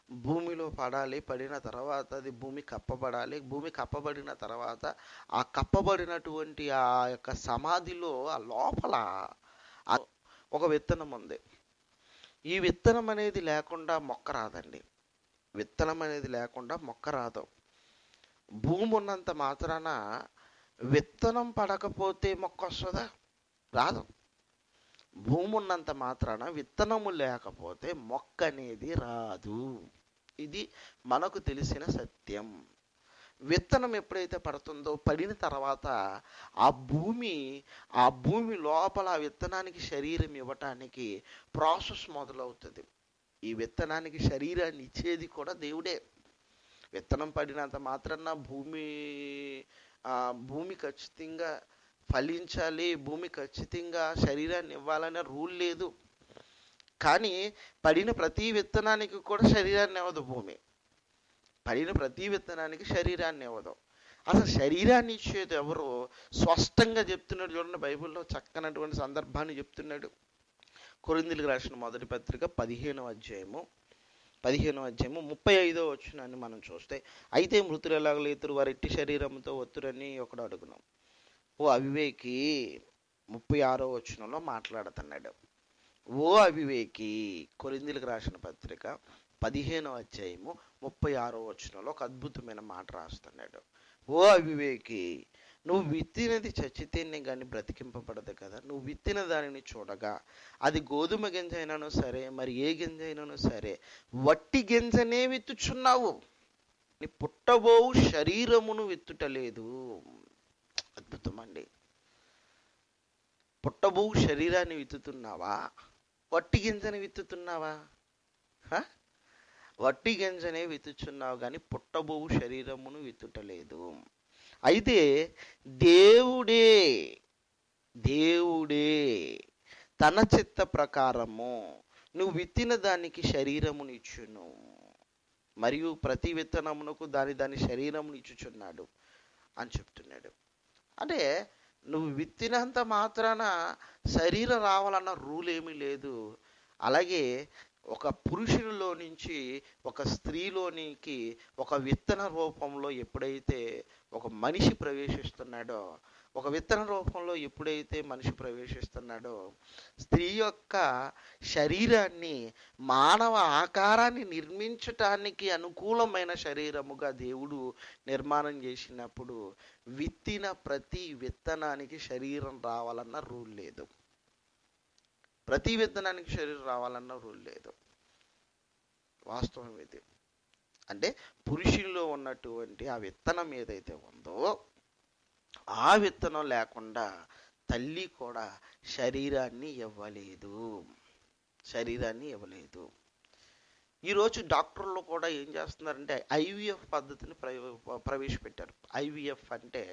S1: భూమిలో పడాలి పడిన తర్వాత అది భూమి కప్పబడాలి భూమి కప్పబడిన తర్వాత ఆ కప్పబడినటువంటి ఆ యొక్క సమాధిలో ఆ లోపల ఆ- ఒక విత్తనం ఉంది ఈ విత్తనం అనేది లేకుండా మొక్క రాదండి విత్తనం అనేది లేకుండా మొక్క రాదు భూమి ఉన్నంత మాత్రాన విత్తనం పడకపోతే మొక్క వస్తుందా రాదు భూమి ఉన్నంత మాత్రాన విత్తనము లేకపోతే మొక్క అనేది రాదు ఇది మనకు తెలిసిన సత్యం విత్తనం ఎప్పుడైతే పడుతుందో పడిన తర్వాత ఆ భూమి ఆ భూమి లోపల ఆ విత్తనానికి శరీరం ఇవ్వటానికి ప్రాసెస్ మొదలవుతుంది ఈ విత్తనానికి శరీరాన్ని ఇచ్చేది కూడా దేవుడే విత్తనం పడినంత మాత్రాన భూమి ఆ భూమి ఖచ్చితంగా ఫలించాలి భూమి ఖచ్చితంగా శరీరాన్ని ఇవ్వాలనే రూల్ లేదు కానీ పడిన ప్రతి విత్తనానికి కూడా శరీరాన్ని ఇవ్వదు భూమి పడిన ప్రతి విత్తనానికి శరీరాన్ని ఇవ్వదు అసలు శరీరాన్ని ఇచ్చేది ఎవరు స్పష్టంగా చెప్తున్నాడు చూడండి బైబిల్లో చక్కనటువంటి సందర్భాన్ని చెప్తున్నాడు కొరిందులకు రాసిన మొదటి పత్రిక పదిహేనవ అధ్యాయము పదిహేనవ అధ్యాయము ముప్పై ఐదో వచ్చినాన్ని మనం చూస్తే అయితే మృతులు ఎలాగ లేతురు వారి ఇట్టి శరీరంతో ఒత్తురని ఒకడు అడుగునాం ఓ అవివేకి ముప్పై ఆరో వచనంలో మాట్లాడుతున్నాడు ఓ అవివేకి కొరిందులకు రాసిన పత్రిక పదిహేనవ అధ్యాయము ముప్పై ఆరో వచనంలో ఒక అద్భుతమైన మాట రాస్తున్నాడు ఓ అవివేకి నువ్వు విత్తినది చచ్చితేనే కానీ బ్రతికింపబడదు కదా నువ్వు విత్తిన దానిని చూడగా అది గోధుమ గింజ అయినను సరే మరి ఏ గింజ అయినను సరే వట్టి గింజనే విత్తుచున్నావు నీ పుట్టబోవు శరీరమును విత్తుటలేదు అద్భుతం అండి పుట్టబోవు శరీరాన్ని విత్తుతున్నావా వట్టి గింజని విత్తుతున్నావా హ? వట్టి గింజనే విత్తుచున్నావు కానీ పుట్టబోవు శరీరమును విత్తుటలేదు అయితే దేవుడే దేవుడే తన చిత్త ప్రకారము నువ్వు విత్తిన దానికి శరీరమును ఇచ్చును మరియు ప్రతి విత్తనమునకు దాని దాని శరీరమును ఇచ్చుచున్నాడు అని చెప్తున్నాడు అంటే నువ్వు విత్తినంత మాత్రాన శరీరం రావాలన్న రూల్ ఏమీ లేదు అలాగే ఒక పురుషునిలో నుంచి ఒక స్త్రీలోనికి ఒక విత్తన రూపంలో ఎప్పుడైతే ఒక మనిషి ప్రవేశిస్తున్నాడో ఒక విత్తన రూపంలో ఎప్పుడైతే మనిషి ప్రవేశిస్తున్నాడో స్త్రీ యొక్క శరీరాన్ని మానవ ఆకారాన్ని నిర్మించటానికి అనుకూలమైన శరీరముగా దేవుడు నిర్మాణం చేసినప్పుడు విత్తిన ప్రతి విత్తనానికి శరీరం రావాలన్న రూల్ లేదు ప్రతి విత్తనానికి శరీరం రావాలన్న రూల్ లేదు వాస్తవం ఇది అంటే పురుషుల్లో ఉన్నటువంటి ఆ విత్తనం ఏదైతే ఉందో ఆ విత్తనం లేకుండా తల్లి కూడా శరీరాన్ని ఇవ్వలేదు శరీరాన్ని ఇవ్వలేదు ఈరోజు డాక్టర్లు కూడా ఏం చేస్తున్నారంటే ఐవీఎఫ్ పద్ధతిని ప్రవే- ప్రవేశపెట్టారు ఐవీఎఫ్ అంటే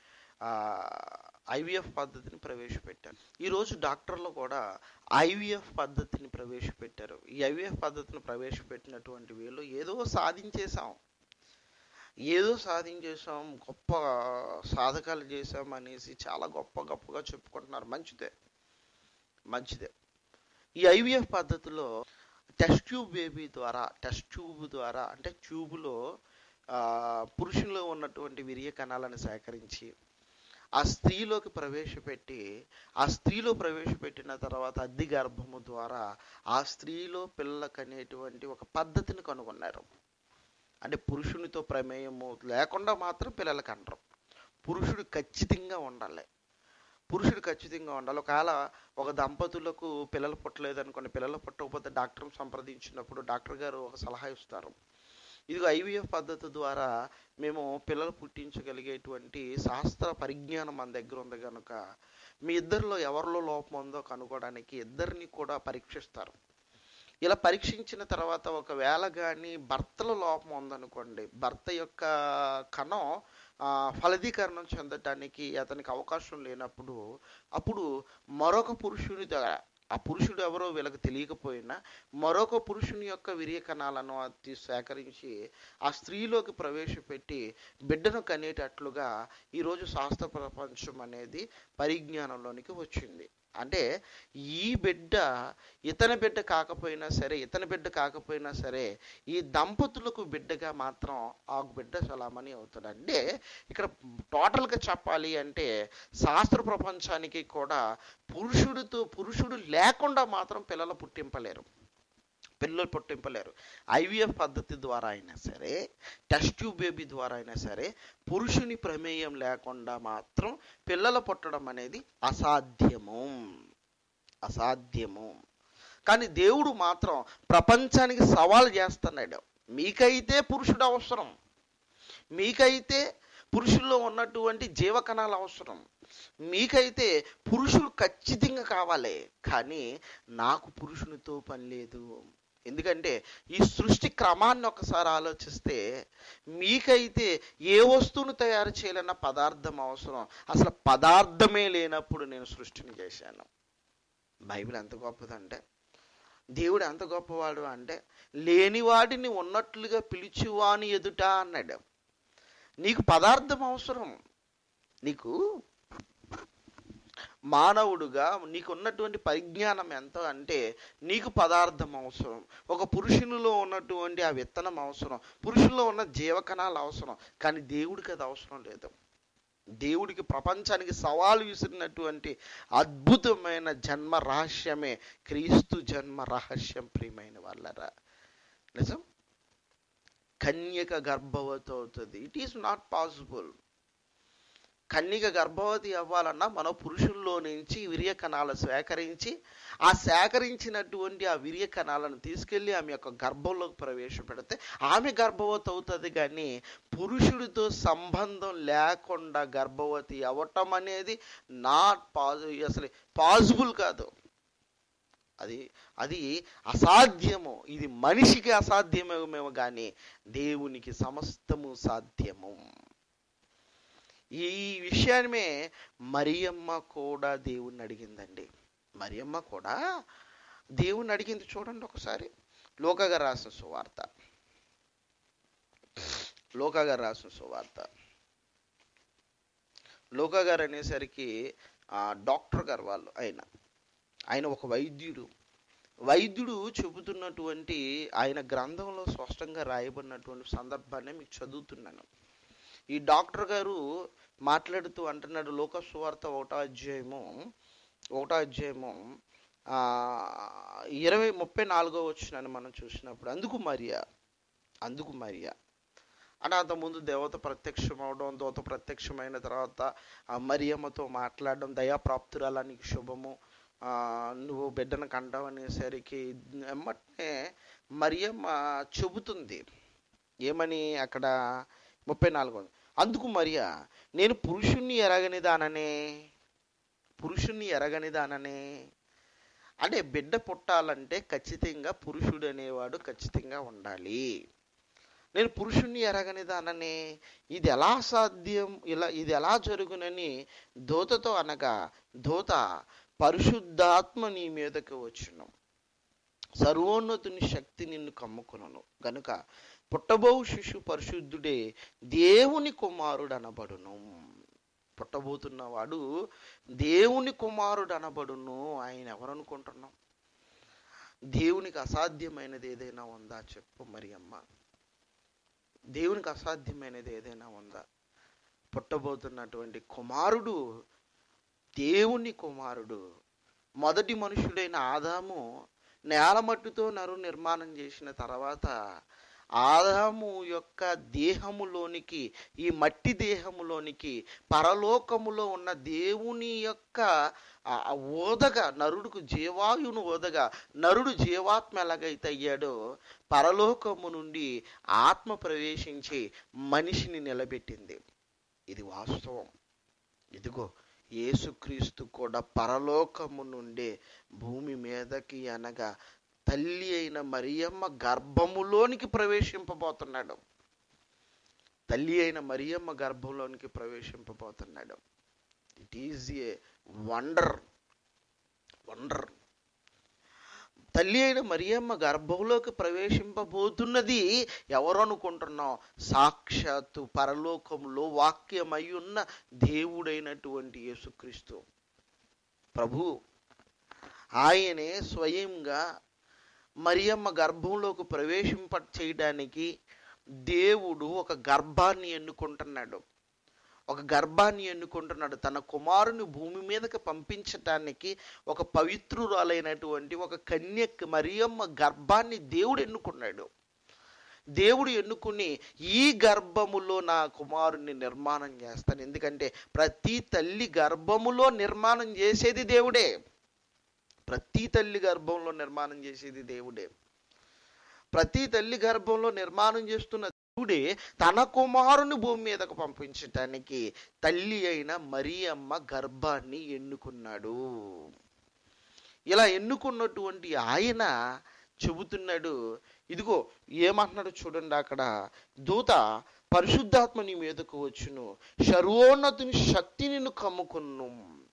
S1: ఐవీఎఫ్ పద్ధతిని ప్రవేశపెట్టారు ఈరోజు డాక్టర్లు కూడా ఐవీఎఫ్ పద్ధతిని ప్రవేశపెట్టారు ఈ ఐవీఎఫ్ పద్ధతిని ప్రవేశపెట్టినటువంటి వీళ్ళు ఏదో సాధించేశాం ఏదో సాధించేసాం గొప్ప సాధకాలు చేసాం అనేసి చాలా గొప్ప గొప్పగా చెప్పుకుంటున్నారు మంచిదే మంచిదే ఈ ఐవీఎఫ్ పద్ధతిలో టెస్ట్ ట్యూబ్ బేబీ ద్వారా టెస్ట్ ట్యూబ్ ద్వారా అంటే ట్యూబ్లో పురుషుల్లో ఉన్నటువంటి విరియ కణాలను సేకరించి ఆ స్త్రీలోకి ప్రవేశపెట్టి ఆ స్త్రీలో ప్రవేశపెట్టిన తర్వాత అద్దె గర్భము ద్వారా ఆ స్త్రీలో పిల్లలకు అనేటువంటి ఒక పద్ధతిని కనుగొన్నారు అంటే పురుషునితో ప్రమేయము లేకుండా మాత్రం పిల్లలకు అంటారు పురుషుడు ఖచ్చితంగా ఉండాలి పురుషుడు ఖచ్చితంగా ఉండాలి ఒకవేళ ఒక దంపతులకు పిల్లలు పుట్టలేదు అనుకోండి పిల్లలు పుట్టకపోతే డాక్టర్ని సంప్రదించినప్పుడు డాక్టర్ గారు ఒక సలహా ఇస్తారు ఇదిగో ఐవీఎఫ్ పద్ధతి ద్వారా మేము పిల్లలు పుట్టించగలిగేటువంటి శాస్త్ర పరిజ్ఞానం మన దగ్గర ఉంది కనుక మీ ఇద్దరిలో ఎవరిలో లోపం ఉందో కనుక్కోవడానికి ఇద్దరిని కూడా పరీక్షిస్తారు ఇలా పరీక్షించిన తర్వాత ఒకవేళ కానీ భర్తలో లోపం ఉందనుకోండి భర్త యొక్క కణం ఆ, ఫలదీకరణం చెందటానికి అతనికి అవకాశం లేనప్పుడు అప్పుడు మరొక పురుషుని దగ్గర ఆ పురుషుడు ఎవరో వీళ్ళకి తెలియకపోయినా మరొక పురుషుని యొక్క విరియ కణాలను అది సేకరించి ఆ స్త్రీలోకి ప్రవేశపెట్టి బిడ్డను కనేటట్లుగా ఈరోజు శాస్త్ర ప్రపంచం అనేది పరిజ్ఞానంలోనికి వచ్చింది అంటే ఈ బిడ్డ ఇతని బిడ్డ కాకపోయినా సరే ఇతని బిడ్డ కాకపోయినా సరే ఈ దంపతులకు బిడ్డగా మాత్రం ఆ బిడ్డ సలామణి అవుతాడు అంటే ఇక్కడ టోటల్గా చెప్పాలి అంటే శాస్త్ర ప్రపంచానికి కూడా పురుషుడితో పురుషుడు లేకుండా మాత్రం పిల్లలు పుట్టింపలేరు పిల్లలు పుట్టింపలేరు ఐవీఎఫ్ పద్ధతి ద్వారా అయినా సరే టెస్ట్ ట్యూబ్ బేబీ ద్వారా అయినా సరే పురుషుని ప్రమేయం లేకుండా మాత్రం పిల్లలు పుట్టడం అనేది అసాధ్యము అసాధ్యము కానీ దేవుడు మాత్రం ప్రపంచానికి సవాల్ చేస్తున్నాడు మీకైతే పురుషుడు అవసరం మీకైతే పురుషుల్లో ఉన్నటువంటి జీవకణాలు అవసరం మీకైతే పురుషుడు ఖచ్చితంగా కావాలి కానీ నాకు పురుషునితో పని లేదు ఎందుకంటే ఈ సృష్టి క్రమాన్ని ఒకసారి ఆలోచిస్తే మీకైతే ఏ వస్తువును తయారు చేయాలన్న పదార్థం అవసరం అసలు పదార్థమే లేనప్పుడు నేను సృష్టిని చేశాను బైబిల్ ఎంత గొప్పదంటే దేవుడు ఎంత గొప్పవాడు అంటే లేని వాటిని ఉన్నట్లుగా పిలిచివాని ఎదుట అన్నాడు నీకు పదార్థం అవసరం నీకు మానవుడుగా నీకు ఉన్నటువంటి పరిజ్ఞానం ఎంత అంటే నీకు పదార్థం అవసరం ఒక పురుషునిలో ఉన్నటువంటి ఆ విత్తనం అవసరం పురుషుల్లో ఉన్న జీవకణాలు అవసరం కానీ దేవుడికి అది అవసరం లేదు దేవుడికి ప్రపంచానికి సవాలు విసిరినటువంటి అద్భుతమైన జన్మ రహస్యమే క్రీస్తు జన్మ రహస్యం ప్రియమైన వాళ్ళరా నిజం కన్యక గర్భవతి అవుతుంది ఇట్ ఈస్ నాట్ పాసిబుల్ కన్యక గర్భవతి అవ్వాలన్నా మన పురుషుల్లో నుంచి వీర్య కణాలు సేకరించి ఆ సేకరించినటువంటి ఆ వీర్య కణాలను తీసుకెళ్ళి ఆమె యొక్క గర్భంలోకి ప్రవేశపెడితే ఆమె గర్భవతి అవుతుంది కానీ పురుషుడితో సంబంధం లేకుండా గర్భవతి అవ్వటం అనేది నాట్ పాజి అసలు పాసిబుల్ కాదు అది అది అసాధ్యము ఇది మనిషికి అసాధ్యమేమో కానీ దేవునికి సమస్తము సాధ్యము ఈ విషయాన్నే మరియమ్మ కూడా దేవుణ్ణి అడిగిందండి మరియమ్మ కూడా దేవుణ్ణి అడిగింది చూడండి ఒకసారి లోకగా రాసిన సువార్త లోకగా రాసిన సువార్త లోక గారు అనేసరికి ఆ, డాక్టర్ గారు వాళ్ళు ఆయన ఆయన ఒక వైద్యుడు వైద్యుడు చెబుతున్నటువంటి ఆయన గ్రంథంలో స్పష్టంగా రాయబడినటువంటి సందర్భాన్ని మీకు చదువుతున్నాను ఈ డాక్టర్ గారు మాట్లాడుతూ అంటున్నాడు లోక సువార్త ఒకటో అధ్యాయము ఒకటో అధ్యాయము ఆ, ఇరవై ముప్పై నాలుగో వచ్చినాను మనం చూసినప్పుడు అందుకు మరియా అందుకు మరియా అంటే అంతకుముందు దేవత ప్రత్యక్షం అవడం దేవత ప్రత్యక్షమైన తర్వాత ఆ మరియమ్మతో మాట్లాడడం దయాప్రాప్తురాలా నీకు శుభము ఆ, నువ్వు బిడ్డను కంటావు అనేసరికి ఎమ్మటనే మరియమ్మ చెబుతుంది ఏమని అక్కడ ముప్పై నాలుగు అందుకు మరియా నేను పురుషుణ్ణి ఎరగనిదాననే పురుషుణ్ణి ఎరగనిదాననే అంటే బిడ్డ పుట్టాలంటే ఖచ్చితంగా పురుషుడు అనేవాడు ఖచ్చితంగా ఉండాలి నేను పురుషుణ్ణి ఎరగనిదాననే ఇది ఎలా సాధ్యం ఇలా ఇది ఎలా జరుగునని దోతతో అనగా దోత పరిశుద్ధాత్మ నీ మీదకి వచ్చును సర్వోన్నతుని శక్తి నిన్ను కమ్ముకును గనుక పుట్టబో శిశు పరిశుద్ధుడే దేవుని కుమారుడు అనబడును పుట్టబోతున్నవాడు దేవుని కుమారుడు అనబడును ఆయన ఎవరు అనుకుంటున్నాం దేవునికి అసాధ్యమైనది ఏదైనా ఉందా చెప్పు మరి అమ్మ దేవునికి అసాధ్యమైనది ఏదైనా ఉందా పుట్టబోతున్నటువంటి కుమారుడు దేవుని కుమారుడు మొదటి మనుషుడైన ఆదాము నేలమట్టుతో నరు నిర్మాణం చేసిన తర్వాత ఆదాము యొక్క దేహములోనికి ఈ మట్టి దేహములోనికి పరలోకములో ఉన్న దేవుని యొక్క ఆ ఆ ఓదగా నరుడుకు జీవాయువును ఓదగా నరుడు జీవాత్మ ఎలాగైతే అయ్యాడో పరలోకము నుండి ఆత్మ ప్రవేశించి మనిషిని నిలబెట్టింది ఇది వాస్తవం ఇదిగో యేసుక్రీస్తు కూడా పరలోకము నుండే భూమి మీదకి అనగా తల్లి అయిన మరియమ్మ గర్భములోనికి ప్రవేశింపబోతున్నాడు తల్లి అయిన మరియమ్మ గర్భంలోనికి ప్రవేశింపబోతున్నాడు it is a wonder wonder తల్లి అయిన మరియమ్మ గర్భంలోకి ప్రవేశింపబోతున్నది ఎవరు అనుకుంటున్నాం సాక్షాత్తు పరలోకంలో వాక్యమై ఉన్న దేవుడైనటువంటి యేసుక్రీస్తు ప్రభు ఆయనే స్వయంగా మరియమ్మ గర్భంలోకి ప్రవేశింప చేయడానికి దేవుడు ఒక గర్భాన్ని ఎన్నుకుంటున్నాడు ఒక గర్భాన్ని ఎన్నుకుంటున్నాడు తన కుమారుని భూమి మీదకి పంపించటానికి ఒక పవిత్రురాలైనటువంటి ఒక కన్యక్ మరియమ్మ గర్భాన్ని దేవుడు ఎన్నుకున్నాడు దేవుడు ఎన్నుకుని ఈ గర్భములో నా కుమారుని నిర్మాణం చేస్తాను ఎందుకంటే ప్రతి తల్లి గర్భములో నిర్మాణం చేసేది దేవుడే ప్రతి తల్లి గర్భంలో నిర్మాణం చేసేది దేవుడే ప్రతి తల్లి గర్భంలో నిర్మాణం చేస్తున్న దేవుడే తన కుమారుని భూమి మీదకు పంపించటానికి తల్లి అయిన మరియమ్మ గర్భాన్ని ఎన్నుకున్నాడు ఇలా ఎన్నుకున్నటువంటి ఆయన చెబుతున్నాడు ఇదిగో ఏమంటున్నాడు చూడండి అక్కడ దూత పరిశుద్ధాత్మ నీ మీదకు వచ్చును సర్వోన్నతుని శక్తి నిన్ను కమ్ముకును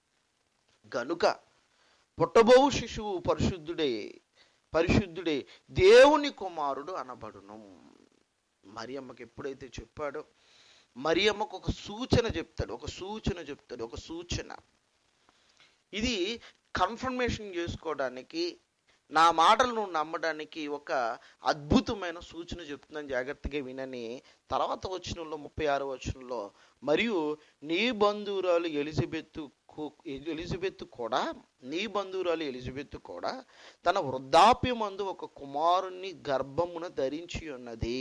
S1: గనుక పుట్టబోవు శిశువు పరిశుద్ధుడే పరిశుద్ధుడే దేవుని కుమారుడు అనబడును మరియమ్మకి ఎప్పుడైతే చెప్పాడో మరియమ్మకు ఒక సూచన చెప్తాడు ఒక సూచన చెప్తాడు ఒక సూచన ఇది కన్ఫర్మేషన్ చేసుకోవడానికి నా మాటలను నమ్మడానికి ఒక అద్భుతమైన సూచన చెప్తుందని జాగ్రత్తగా వినని తర్వాత వచనంలో ముప్పై ఆరో వచనంలో మరియు నీ బంధువురాలు ఎలిజబెత్ ఎలిజబెత్ కూడా నీ బంధువురాలు ఎలిజబెత్ కూడా తన వృద్ధాప్యమందు ఒక కుమారుణ్ణి గర్భమున ధరించి ఉన్నది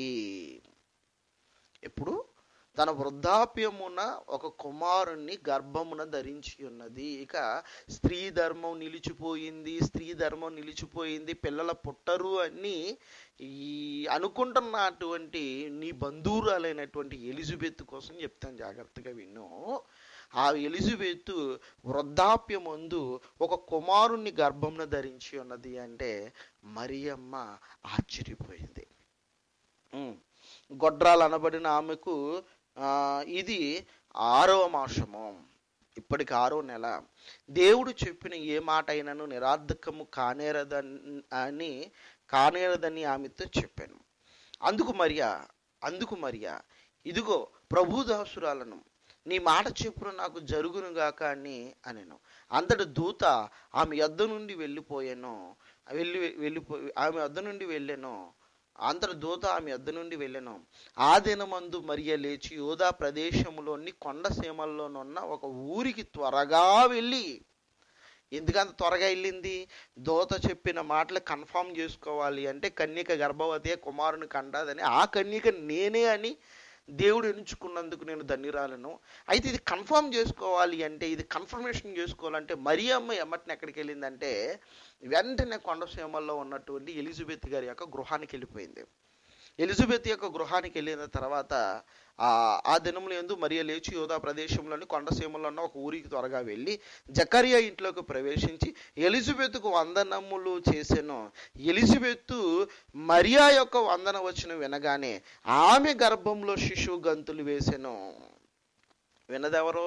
S1: ఎప్పుడు తన వృద్ధాప్యమున ఒక కుమారుణ్ణి గర్భమున ధరించి ఉన్నది ఇక స్త్రీ ధర్మం నిలిచిపోయింది స్త్రీ ధర్మం నిలిచిపోయింది పిల్లల పుట్టరు అని ఈ అనుకుంటున్నటువంటి నీ బంధువురాలైనటువంటి ఎలిజబెత్ కోసం చెప్తాను జాగ్రత్తగా విను ఆ ఎలిజబెత్ వృద్ధాప్యమందు ఒక కుమారుణ్ణి గర్భమున ధరించి ఉన్నది అంటే మరియమ్మ ఆశ్చర్యపోయింది ఉమ్. గొడ్రాలు అనబడిన ఆమెకు ఆ, ఇది ఆరవ మాసము ఇప్పటికి ఆరో నెల దేవుడు చెప్పిన ఏ మాట అయినను నిరార్థకము కానేరదని అని కానేరదని ఆమెతో చెప్పాను అందుకు మరియా అందుకు మరియా ఇదిగో ప్రభుదాసురాలను నీ మాట చెప్పున నాకు జరుగునుగాక అని అనెను అంతటి దూత ఆమె యొద్ద నుండి వెళ్ళిపోయాను వెళ్ళి వెళ్ళిపో ఆమె వద్ద నుండి వెళ్ళాను అంతటి దూత ఆమె యొద్ద నుండి వెళ్ళాను ఆ దినమందు మరియ లేచి యోధా ప్రదేశంలోని కొండ సీమల్లోనున్న ఒక ఊరికి త్వరగా వెళ్ళి ఎందుకంత త్వరగా వెళ్ళింది దోత చెప్పిన మాటలు కన్ఫర్మ్ చేసుకోవాలి అంటే కన్యక గర్భవతి కుమారుని కండాదని ఆ కన్యక నేనే అని దేవుడు ఎంచుకున్నందుకు నేను ధన్యురాలను అయితే ఇది కన్ఫర్మ్ చేసుకోవాలి అంటే ఇది కన్ఫర్మేషన్ చేసుకోవాలంటే మరి అమ్మ ఎమ్మటిని ఎక్కడికి వెళ్ళిందంటే వెంటనే కొండసీమల్లో ఉన్నటువంటి ఎలిజబెత్ గారి యొక్క గృహానికి వెళ్ళిపోయింది ఎలిజబెత్ యొక్క గృహానికి వెళ్ళిన తర్వాత ఆ ఆ దినములు ఎందు మరియ లేచి యోధా ప్రదేశంలోని కొండసీమలో ఉన్న ఒక ఊరికి త్వరగా వెళ్ళి జకరియా ఇంట్లోకి ప్రవేశించి ఎలిజబెత్కు వందనములు చేసెను ఎలిజబెత్తు మరియా యొక్క వందన వచ్చిన వినగానే ఆమె గర్భంలో శిశువు గంతులు వేసెను వినదెవరు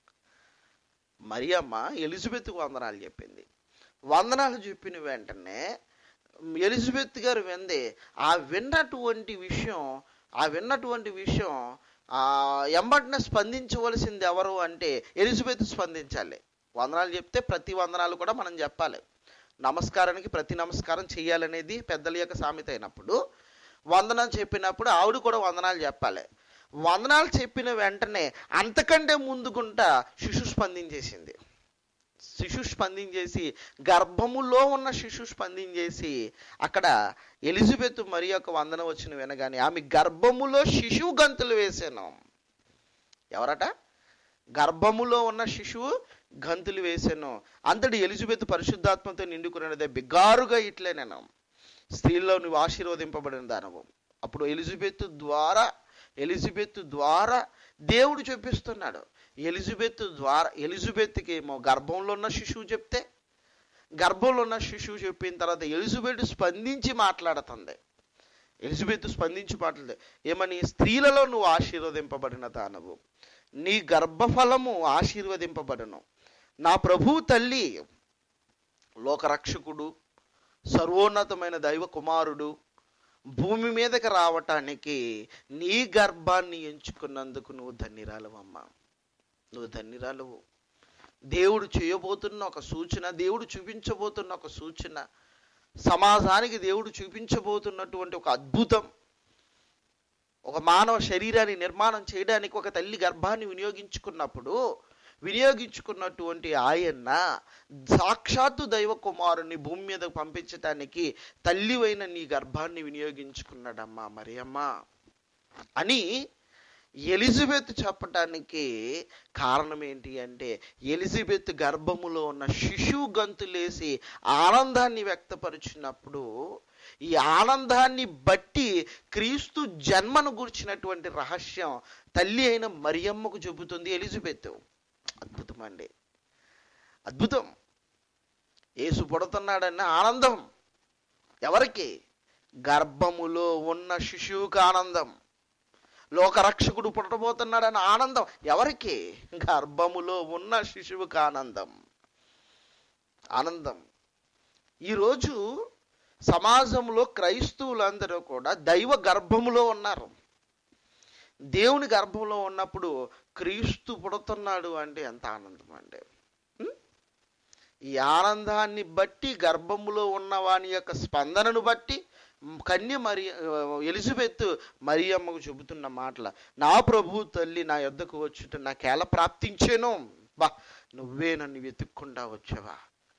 S1: మరియమ్మ ఎలిజబెత్కు వందనాలు చెప్పింది వందనాలు చెప్పిన వెంటనే ఎలిజబెత్ గారు వింది ఆ విన్నటువంటి విషయం ఆ విన్నటువంటి విషయం ఆ ఎంబటిన స్పందించవలసింది ఎవరు అంటే ఎలిజబెత్ స్పందించాలి వందనాలు చెప్తే ప్రతి వందనాలు కూడా మనం చెప్పాలి నమస్కారానికి ప్రతి నమస్కారం చేయాలనేది పెద్దల యొక్క సామెత అయినప్పుడు వందనం చెప్పినప్పుడు ఆవిడ కూడా వందనాలు చెప్పాలి వందనాలు చెప్పిన వెంటనే అంతకంటే ముందుకుంటా శిశు స్పందించేసింది శిశు స్పందించేసి గర్భములో ఉన్న శిశు స్పందించేసి అక్కడ ఎలిజబెత్ మరి యొక్క వందన వచ్చిన వినగానే ఆమె గర్భములో శిశువు గంతులు వేసాను ఎవరట గర్భములో ఉన్న శిశువు గంతులు వేసాను అంతటి ఎలిజబెత్ పరిశుద్ధాత్మతో నిండుకున్నదే బిగారుగా ఇట్లే నేను స్త్రీల్లో నువ్వు ఆశీర్వదింపబడిన దానవు అప్పుడు ఎలిజబెత్ ద్వారా ఎలిజబెత్ ద్వారా దేవుడు చెప్పిస్తున్నాడు ఎలిజబెత్ ద్వారా ఎలిజబెత్కి ఏమో గర్భంలో ఉన్న శిశువు చెప్తే గర్భంలో ఉన్న శిశువు చెప్పిన తర్వాత ఎలిజబెత్ స్పందించి మాట్లాడుతుంది ఎలిజబెత్ స్పందించి మాట్లాడుతుంది ఏమని స్త్రీలలో నువ్వు ఆశీర్వదింపబడిన దానవు నీ గర్భఫలము ఆశీర్వదింపబడను నా ప్రభువు తల్లి లోకరక్షకుడు సర్వోన్నతమైన దైవ కుమారుడు భూమి మీదకి రావటానికి నీ గర్భాన్ని ఎంచుకున్నందుకు నువ్వు ధన్యరాలవమ్మా నువ్వు ధన్యరాలవు దేవుడు చేయబోతున్న ఒక సూచన దేవుడు చూపించబోతున్న ఒక సూచన సమాజానికి దేవుడు చూపించబోతున్నటువంటి ఒక అద్భుతం ఒక మానవ శరీరాన్ని నిర్మాణం చేయడానికి ఒక తల్లి గర్భాన్ని వినియోగించుకున్నప్పుడు వినియోగించుకున్నటువంటి ఆయన సాక్షాత్తు దైవ కుమారుని భూమి మీద పంపించటానికి తల్లివైన నీ గర్భాన్ని వినియోగించుకున్నాడమ్మా మరి అమ్మా అని ఎలిజబెత్ చెప్పటానికి కారణం ఏంటి అంటే ఎలిజబెత్ గర్భములో ఉన్న శిశువు గంతులేసి ఆనందాన్ని వ్యక్తపరిచినప్పుడు ఈ ఆనందాన్ని బట్టి క్రీస్తు జన్మను గురించినటువంటి రహస్యం తల్లి అయిన మరియమ్మకు చెబుతుంది ఎలిజబెత్ అద్భుతం అండి అద్భుతం యేసు పుడుతున్నాడన్న ఆనందం ఎవరికి గర్భములో ఉన్న శిశువుకి ఆనందం లోకరక్షకుడు పుట్టబోతున్నాడన్న ఆనందం ఎవరికి గర్భములో ఉన్న శిశువుకి ఆనందం ఆనందం ఈరోజు సమాజంలో క్రైస్తవులందరూ కూడా దైవ గర్భములో ఉన్నారు దేవుని గర్భంలో ఉన్నప్పుడు క్రీస్తు పుడుతున్నాడు అంటే ఎంత ఆనందం అంటే ఉం? ఈ ఆనందాన్ని బట్టి గర్భములో ఉన్న వాని యొక్క స్పందనను బట్టి కన్య మరి ఎలిజబెత్ మరియమ్మకు చెబుతున్న మాటల నా ప్రభు తల్లి నా యొద్దకు వచ్చుట నాకెలా ప్రాప్తించాను బా నువ్వే నన్ను వెతుక్కుండా వచ్చావా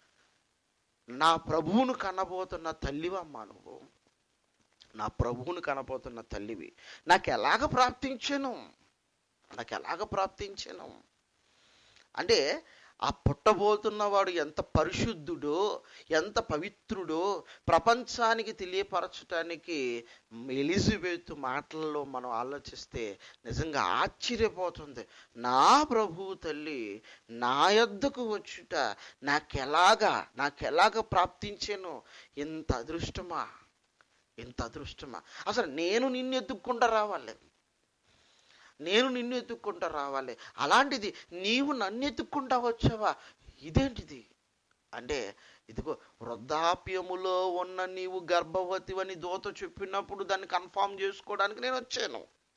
S1: నా ప్రభువును కనబోతున్న తల్లివమ్మా నువ్వు నా ప్రభువును కనబోతున్న తల్లివి నాకు ఎలాగ ప్రాప్తించాను నాకు ఎలాగ ప్రాప్తించాను అంటే ఆ పుట్టబోతున్నవాడు ఎంత పరిశుద్ధుడో ఎంత పవిత్రుడో ప్రపంచానికి తెలియపరచటానికి ఎలిజబెత్ మాటలలో మనం ఆలోచిస్తే నిజంగా ఆశ్చర్యపోతుంది నా ప్రభు తల్లి నా యొద్దకు వచ్చుట నాకెలాగా నాకెలాగ ప్రాప్తించాను ఇంత అదృష్టమా ఇంత అదృష్టమా అసలు నేను నిన్ను ఎత్తుక్కుంటా రావాలి నేను నిన్ను ఎత్తుక్కుంటా రావాలి అలాంటిది నీవు నన్ను ఎత్తుక్కుంటా వచ్చావా ఇదేంటిది అంటే ఇదిగో వృద్ధాప్యములో ఉన్న నీవు గర్భవతివని దోత చెప్పినప్పుడు దాన్ని కన్ఫామ్ చేసుకోవడానికి నేను వచ్చాను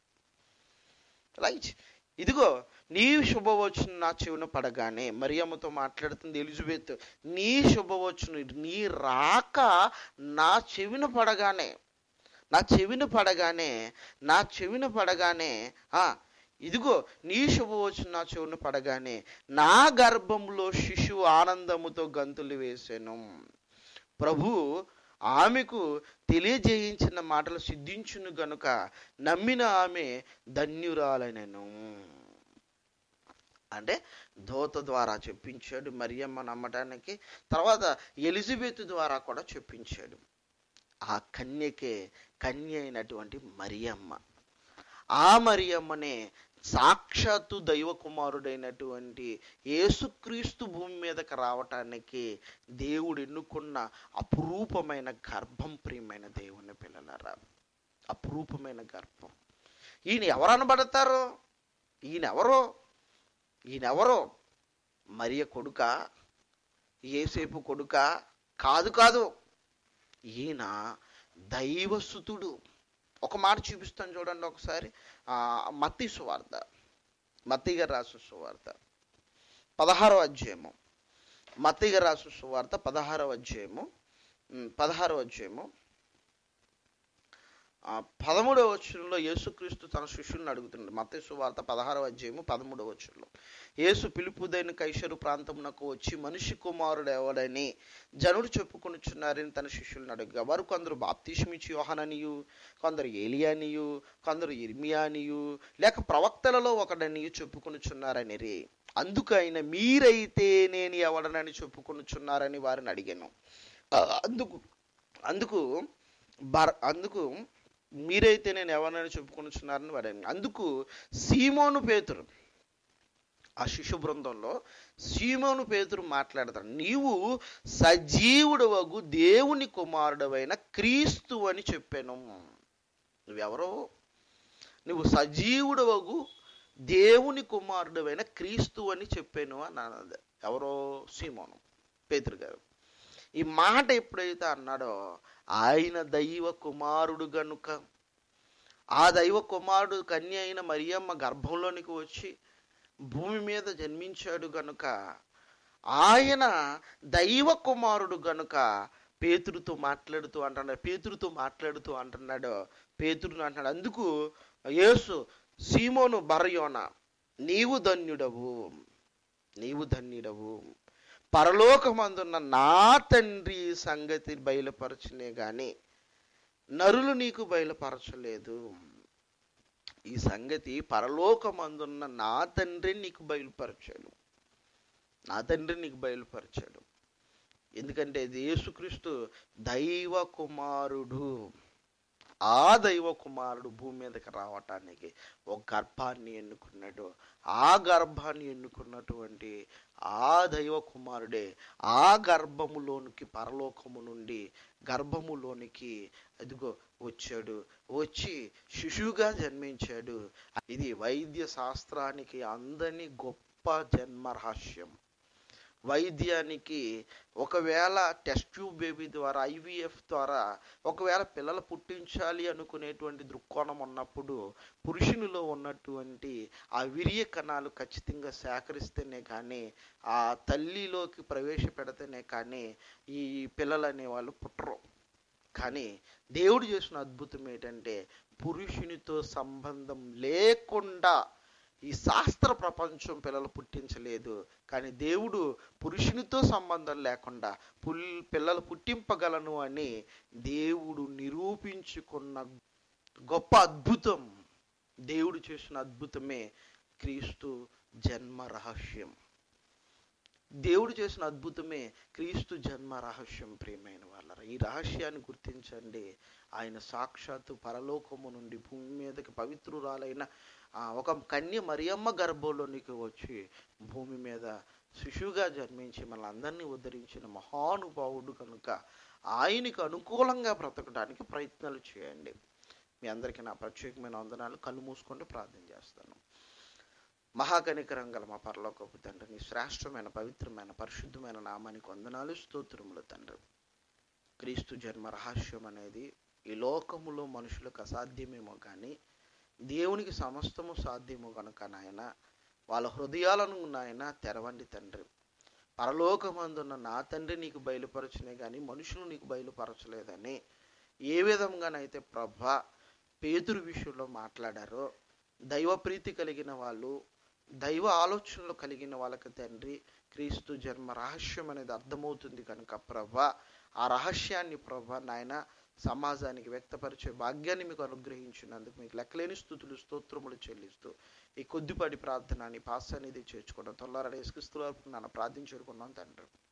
S1: రైట్ ఇదిగో నీ శుభవచనం నా చెవిన పడగానే మరియమ్మతో మాట్లాడుతుంది ఎలిజబెత్ నీ శుభవచనం నీ రాక నా చెవిన పడగానే నా చెవిన పడగానే నా చెవిన పడగానే ఆ ఇదిగో నీ శుభవచనం నా చెవిన పడగానే నా గర్భంలో శిశువు ఆనందముతో గంతులు వేసాను ప్రభు ఆమెకు తెలియజేయించిన మాటలు సిద్ధించును గనుక నమ్మిన ఆమె ధన్యురాలనెను అంటే దోత ద్వారా చెప్పించాడు మరియమ్మ నమ్మటానికి తర్వాత ఎలిజబెత్ ద్వారా కూడా చెప్పించాడు ఆ కన్యకే కన్య అయినటువంటి మరియమ్మ ఆ మరియమ్మనే సాక్షాత్తు దైవ కుమారుడైనటువంటి యేసుక్రీస్తు భూమి మీదకి రావటానికి దేవుడు ఎన్నుకున్న అపురూపమైన గర్భం ప్రియమైన దేవుని పిల్లలరా అపురూపమైన గర్భం ఈయన ఎవరు అనబడతారు ఈయన ఎవరో ఈయనెవరో మరియ కొడుక ఏసేపు కొడుక కాదు కాదు ఈయన దైవసుతుడు ఒక మాట చూపిస్తాను చూడండి ఒకసారి ఆ, మత్తయి సువార్త మత్తయి గారు రాసు సువార్త పదహారవ అధ్యాయము మత్తయి గారు రాసు సువార్త పదహారవ అధ్యాయము ఉమ్, పదహారవ అధ్యాయము ఆ, పదమూడవ వచనంలో యేసుక్రీస్తు తన శిష్యుల్ని అడుగుతున్నాడు మత్తయి సువార్త పదహారవ అధ్యాయము పదమూడవ వచనంలో యేసు పిలుపుదైన కైసరు ప్రాంతమునకు వచ్చి మనిషి కుమారుడు ఎవడని జనుడు చెప్పుకొనుచున్నారని తన శిష్యులను అడుగుగా వారు కొందరు బాప్తిష్మిచ్చి యోహననియు కొందరు ఏలియానియు కొందరు ఇర్మియానియు లేక ప్రవక్తలలో ఒకడనియు చెప్పుకొనుచున్నారని రే అందుకు ఆయన మీరైతే నేను ఎవడనని చెప్పుకొనుచున్నారని వారిని అడిగాను ఆ, అందుకు అందుకు బర్ అందుకు మీరైతే నేను ఎవరినైనా చెప్పుకొనుచున్నారని వాడని అందుకు సీమోను పేతురు ఆ శిశు బృందంలో సీమోను పేతురు మాట్లాడతాడు నీవు సజీవుడు వగు దేవుని కుమారుడవైన క్రీస్తు అని చెప్పాను నువ్వెవరో నువ్వు సజీవుడు వగు దేవుని కుమారుడవైన క్రీస్తు అని చెప్పాను అని అన్నది ఎవరో సీమోను పేతురు గారు ఈ మాట ఎప్పుడైతే అన్నాడో ఆయన దైవ కుమారుడు గనుక ఆ దైవ కుమారుడు కన్య అయిన మరియమ్మ గర్భంలోనికి వచ్చి భూమి మీద జన్మించాడు గనుక ఆయన దైవ కుమారుడు గనుక పేతురుతో మాట్లాడుతూ అంటున్నాడు పేతురుతో మాట్లాడుతూ అంటున్నాడు పేతురుని అంటున్నాడు అందుకు యేసు సీమోను బరయోన నీవు ధన్యుడవు నీవు ధన్యుడవు పరలోకమందున్న నా తండ్రి సంగతి బయలుపరచునే గాని నరులు నీకు బయలుపరచలేదు ఈ సంగతి పరలోకమందున్న నా తండ్రి నీకు బయలుపరచాడు నా తండ్రి నీకు బయలుపరిచాడు ఎందుకంటే ఇది యేసుక్రీస్తు దైవ కుమారుడు ఆ దైవ కుమారుడు భూమి మీదకి రావటానికి ఒక గర్భాన్ని ఎన్నుకున్నాడు ఆ గర్భాన్ని ఎన్నుకున్నటువంటి ఆ దైవ కుమారుడే ఆ గర్భములోనికి పరలోకము నుండి గర్భములోనికి అదిగో వచ్చాడు వచ్చి శిశువుగా జన్మించాడు ఇది వైద్య శాస్త్రానికి అందని గొప్ప జన్మ రహస్యం వైద్యానికి ఒకవేళ టెస్ట్ ట్యూబ్ బేబీ ద్వారా ఐవీఎఫ్ ద్వారా ఒకవేళ పిల్లలు పుట్టించాలి అనుకునేటువంటి దృక్కోణం ఉన్నప్పుడు పురుషునిలో ఉన్నటువంటి ఆ విరియ కణాలు ఖచ్చితంగా సేకరిస్తేనే కానీ ఆ తల్లిలోకి ప్రవేశపెడితేనే కానీ ఈ పిల్లలు అనేవాళ్ళు పుట్టరు కానీ దేవుడు చేసిన అద్భుతం ఏంటంటే పురుషునితో సంబంధం లేకుండా ఈ శాస్త్ర ప్రపంచం పిల్లలు పుట్టించలేదు కానీ దేవుడు పురుషునితో సంబంధం లేకుండా పుల్ పిల్లలు పుట్టింపగలను అని దేవుడు నిరూపించుకున్న గొప్ప అద్భుతం దేవుడు చేసిన అద్భుతమే క్రీస్తు జన్మ రహస్యం దేవుడు చేసిన అద్భుతమే క్రీస్తు జన్మ రహస్యం ప్రియమైన వాళ్ళ ఈ రహస్యాన్ని గుర్తించండి ఆయన సాక్షాత్తు పరలోకము నుండి భూమి మీదకి పవిత్రురాలైన ఆ, ఒక కన్య మరియమ్మ గర్భంలోనికి వచ్చి భూమి మీద శిశువుగా జన్మించి మన అందరినీ ఉద్ధరించిన మహానుభావుడు కనుక ఆయనకు అనుకూలంగా బ్రతకడానికి ప్రయత్నాలు చేయండి మీ అందరికీ నా ప్రత్యేకమైన వందనాలు కళ్ళు మూసుకుంటూ ప్రార్థన చేస్తాను మహాకనికరం గల మా పరలోకపు తండ్రి నీ శ్రేష్టమైన పవిత్రమైన పరిశుద్ధమైన నామానికి వందనాలు స్తోత్రములు తండ్రి క్రీస్తు జన్మ రహస్యం అనేది ఈ లోకములో మనుషులకు అసాధ్యమేమో కానీ దేవునికి సమస్తము సాధ్యము కనుక నాయన వాళ్ళ హృదయాలను నాయన తెరవండి తండ్రి పరలోకమందున్న నా తండ్రి నీకు బయలుపరచునే కానీ మనుషులు నీకు బయలుపరచలేదని ఏ విధంగానైతే ప్రభ పేతురు విషయంలో మాట్లాడారో దైవ ప్రీతి కలిగిన వాళ్ళు దైవ ఆలోచనలు కలిగిన వాళ్ళకి తండ్రి క్రీస్తు జన్మ రహస్యం అనేది అర్థమవుతుంది కనుక ప్రభ ఆ రహస్యాన్ని ప్రభ నాయన సమాజానికి వ్యక్తపరిచే భాగ్యాన్ని మీకు అనుగ్రహించినందుకు మీకు లెక్కలేని స్థుతులు స్తోత్రములు చెల్లిస్తూ ఈ కొద్దిపాటి ప్రార్థన నీ పాస్ అనేది చేర్చుకోవడం తొల్లారడేసుకు నన్ను ప్రార్థించుకున్నాం తండ్రి